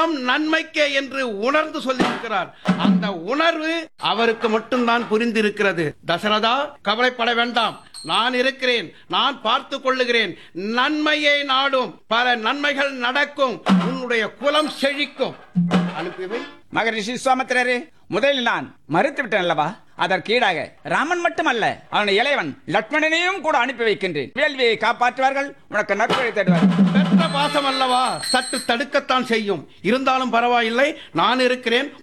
எல்லாம் நன்மைக்கே என்று உணர்ந்து சொல்லியிருக்கிறார் அந்த உணர்வு அவருக்கு மட்டும்தான் புரிந்திருக்கிறது தசரதா கவலைப்பட வேண்டாம் நான் இருக்கிறேன் நான் பார்த்து கொள்ளுகிறேன் நன்மையை நாடும் பல நன்மைகள் நடக்கும் உன்னுடைய குலம் செழிக்கும் அனுப்பிவை மகரிஷி விஸ்வாமித்திரரே முதலில் நான் மறுத்து விட்டேன் அல்லவா அதற்கீடாக ராமன் மட்டுமல்ல அவன் இளையவன் லட்சுமணனையும் கூட அனுப்பி வைக்கின்றேன் வேள்வியை காப்பாற்றுவார்கள் உனக்கு நற்பழி தருவார்கள் பெற்ற பாசம் அல்லவா சற்று தடுக்கத்தான் செய்யும் இருந்தாலும் பரவாயில்லை நான் இருக்கிறேன்